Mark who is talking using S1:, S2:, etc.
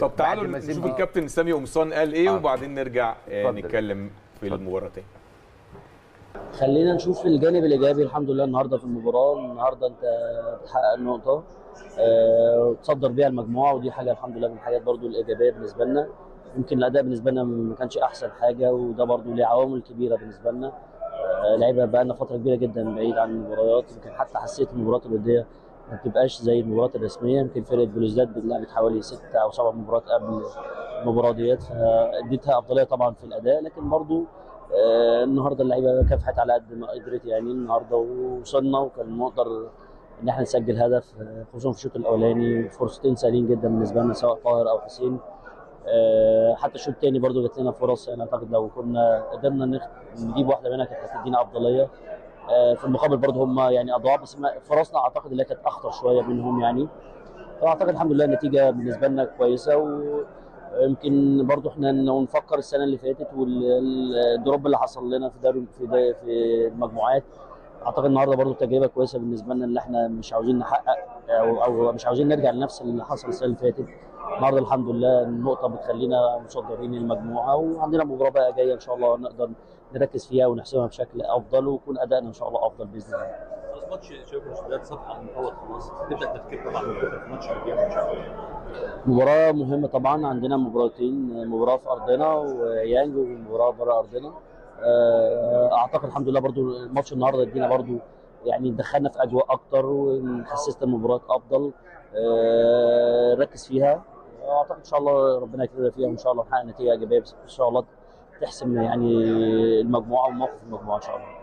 S1: طب تعالوا
S2: بعد ما
S1: نشوف
S2: زيمبي-
S1: الكابتن سامي قمصان قال ايه
S2: آه.
S1: وبعدين نرجع آه،
S2: اتفضل.
S1: نتكلم في المباراه تاني
S3: خلينا نشوف الجانب الايجابي الحمد لله النهارده في المباراه النهارده انت بتحقق النقطه آه، وتصدر بيها المجموعه ودي حاجه الحمد لله من الحاجات برضو الايجابيه بالنسبه لنا يمكن الاداء بالنسبه لنا ما كانش احسن حاجه وده برضو ليه عوامل كبيره بالنسبه لنا آه، لعيبه بقى لنا فتره كبيره جدا بعيد عن المباريات يمكن حتى حسيت المباريات الوديه ما بتبقاش زي المباريات الرسميه يمكن فرقه بلوزداد لعبت حوالي ست او سبع مباريات قبل المباراه ديت فاديتها افضليه طبعا في الاداء لكن برضو آه، النهارده اللعيبه كافحت على قد ما قدرت يعني النهارده ووصلنا وكان نقدر ان احنا نسجل هدف آه، خصوصا في الشوط الاولاني فرصتين سهلين جدا بالنسبه لنا سواء طاهر او حسين آه، حتى الشوط الثاني برضو جات لنا فرص انا اعتقد لو كنا قدرنا نخ- نجيب واحده منها كانت هتدينا افضليه آه، في المقابل برضو هم يعني اضعاف بس ما- فرصنا اعتقد اللي هي كانت اخطر شويه منهم يعني فاعتقد الحمد لله النتيجه بالنسبه لنا كويسه ويمكن برضو احنا لو نفكر السنه اللي فاتت والدروب اللي حصل لنا في دوري في دا- في المجموعات اعتقد النهارده برضو تجربه كويسه بالنسبه لنا اللي احنا مش عاوزين نحقق او او مش عاوزين نرجع لنفس اللي حصل السنه اللي فاتت النهارده الحمد لله النقطه بتخلينا مصدرين المجموعه وعندنا مباراه بقى جايه ان شاء الله نقدر نركز فيها ونحسمها بشكل افضل ويكون ادائنا ان شاء الله افضل باذن الله
S4: خلاص ماتش شباب الشداد صفحه مفوت خلاص تبدا التفكير طبعا من بكره في ماتش الرجال ان شاء الله
S3: مباراة مهمة طبعا عندنا مباراتين مباراة في أرضنا ويانج ومباراة بره أرضنا آه، أعتقد الحمد لله برضو الماتش النهاردة ادينا برضو يعني دخلنا في أجواء أكتر وحسسنا المباراة أفضل آه، نركز فيها أعتقد إن شاء الله ربنا يكرمنا فيها وإن شاء الله نحقق نتيجة إيجابية بس إن شاء الله تحسم يعني المجموعة وموقف المجموعة إن شاء الله